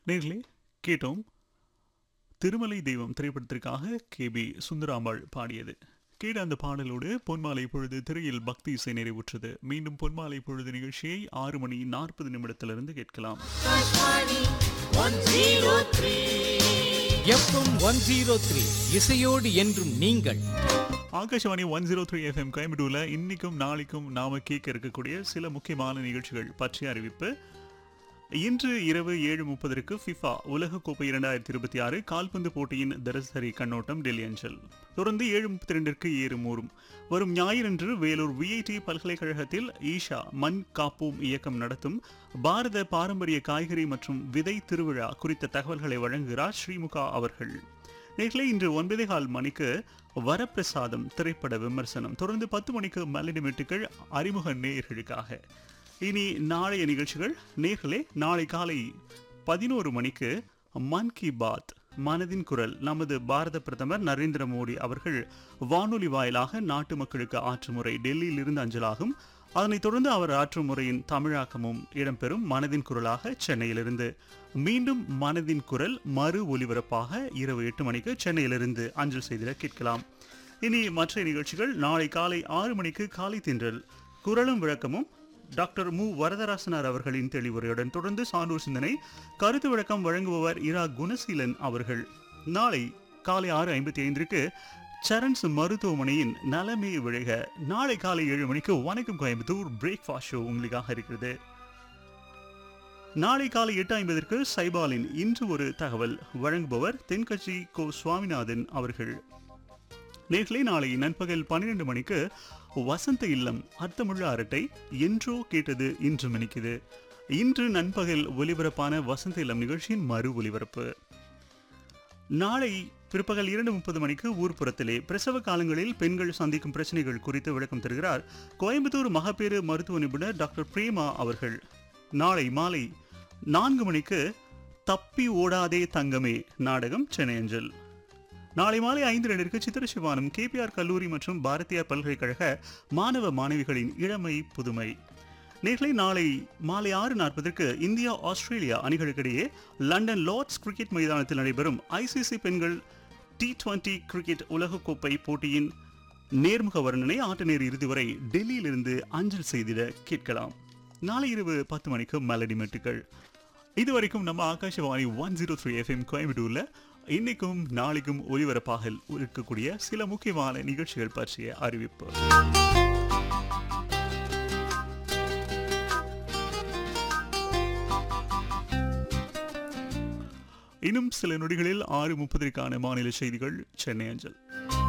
நேர்களே கேட்டோம் திருமலை தெய்வம் திரைப்படத்திற்காக கே பி சுந்தராம்பாள் பாடியது கேட்ட அந்த பாடலோடு பொன்மாலை பொழுது திரையில் பக்தி இசை நிறைவுற்றது மீண்டும் பொன்மாலை பொழுது நிகழ்ச்சியை ஆறு மணி நாற்பது நிமிடத்திலிருந்து கேட்கலாம் எஃப்எம் ஒன் ஜீரோ த்ரீ இசையோடு என்றும் நீங்கள் Akashvani one zero three FM கோயம்புத்தூர்ல இன்னைக்கும் நாளைக்கும் நாம கேட்க இருக்கக்கூடிய சில முக்கியமான நிகழ்ச்சிகள் பற்றிய அறிவிப்பு இன்று இரவு ஏழு முப்பதற்கு ஃபிஃபா உலகக்கோப்பை இரண்டாயிரத்தி இருபத்தி ஆறு கால்பந்து போட்டியின் தினசரி கண்ணோட்டம் டெல்லி அஞ்சல் தொடர்ந்து ஏழு முப்பத்தி ரெண்டிற்கு ஏறு மூறும் வரும் ஞாயிறன்று வேலூர் விஐடி பல்கலைக்கழகத்தில் ஈஷா மண் காப்போம் இயக்கம் நடத்தும் பாரத பாரம்பரிய காய்கறி மற்றும் விதை திருவிழா குறித்த தகவல்களை வழங்குகிறார் ஸ்ரீமுகா அவர்கள் நேர்களே இன்று ஒன்பதே கால் மணிக்கு வரப்பிரசாதம் திரைப்பட விமர்சனம் தொடர்ந்து பத்து மணிக்கு மெலடி மெட்டுக்கள் அறிமுக நேயர்களுக்காக இனி நாளைய நிகழ்ச்சிகள் நேர்களே நாளை காலை பதினோரு மணிக்கு மன் கி பாத் மனதின் குரல் நமது பாரத பிரதமர் நரேந்திர மோடி அவர்கள் வானொலி வாயிலாக நாட்டு மக்களுக்கு ஆற்றும் முறை டெல்லியில் இருந்து அஞ்சலாகும் அதனைத் தொடர்ந்து அவர் ஆற்றும் முறையின் தமிழாக்கமும் இடம்பெறும் மனதின் குரலாக சென்னையிலிருந்து மீண்டும் மனதின் குரல் மறு ஒலிபரப்பாக இரவு எட்டு மணிக்கு சென்னையிலிருந்து அஞ்சல் செய்திட கேட்கலாம் இனி மற்ற நிகழ்ச்சிகள் நாளை காலை ஆறு மணிக்கு காலை தின்றல் குரலும் விளக்கமும் டாக்டர் மு வரதராசனார் அவர்களின் தெளிவுரையுடன் தொடர்ந்து சான்றோர் சிந்தனை கருத்து விளக்கம் வழங்குபவர் இரா குணசீலன் அவர்கள் நாளை காலை ஆறு ஐம்பத்தி ஐந்திற்கு சரண்ஸ் மருத்துவமனையின் நலமே விழக நாளை காலை ஏழு மணிக்கு வணக்கம் கோயம்புத்தூர் பிரேக்ஃபாஸ்ட் ஷோ உங்களுக்காக இருக்கிறது நாளை காலை எட்டு ஐம்பதற்கு சைபாலின் இன்று ஒரு தகவல் வழங்குபவர் தென்கட்சி கோ சுவாமிநாதன் அவர்கள் நேர்களே நாளை நண்பகல் பன்னிரண்டு மணிக்கு வசந்த இல்லம் அர்த்தமுள்ள அரட்டை என்றோ கேட்டது இன்று மணிக்குது இன்று நண்பகல் ஒலிபரப்பான வசந்த இல்லம் நிகழ்ச்சியின் மறு ஒலிபரப்பு நாளை பிற்பகல் இரண்டு முப்பது மணிக்கு ஊர்ப்புறத்திலே பிரசவ காலங்களில் பெண்கள் சந்திக்கும் பிரச்சனைகள் குறித்து விளக்கம் தருகிறார் கோயம்புத்தூர் மகப்பேறு மருத்துவ நிபுணர் டாக்டர் பிரேமா அவர்கள் நாளை மாலை நான்கு மணிக்கு தப்பி ஓடாதே தங்கமே நாடகம் சென்னை அஞ்சல் நாளை மாலை ஐந்து ரெண்டிற்கு சித்திர சிவானம் கேபிஆர் கல்லூரி மற்றும் பாரதியார் பல்கலைக்கழக மாணவ மாணவிகளின் இளமை புதுமை நேர்களை நாளை மாலை ஆறு நாற்பதற்கு இந்தியா ஆஸ்திரேலியா அணிகளுக்கிடையே லண்டன் லார்ட்ஸ் கிரிக்கெட் மைதானத்தில் நடைபெறும் ஐசிசி பெண்கள் டி டுவெண்டி கிரிக்கெட் உலகக்கோப்பை போட்டியின் நேர்முக வர்ணனை ஆட்ட நேர் இறுதி வரை டெல்லியிலிருந்து அஞ்சல் செய்திட கேட்கலாம் நாளை இரவு பத்து மணிக்கு மெலடி மெட்டுக்கள் இதுவரைக்கும் நம்ம Akashvani one zero three FM கோயம்புத்தூர்ல இன்னைக்கும் நாளைக்கும் ஒலிபரப்பாக இருக்கக்கூடிய சில முக்கியமான நிகழ்ச்சிகள் பற்றிய அறிவிப்பு இன்னும் சில நொடிகளில் ஆறு முப்பதற்கான மாநில செய்திகள் சென்னை அஞ்சல்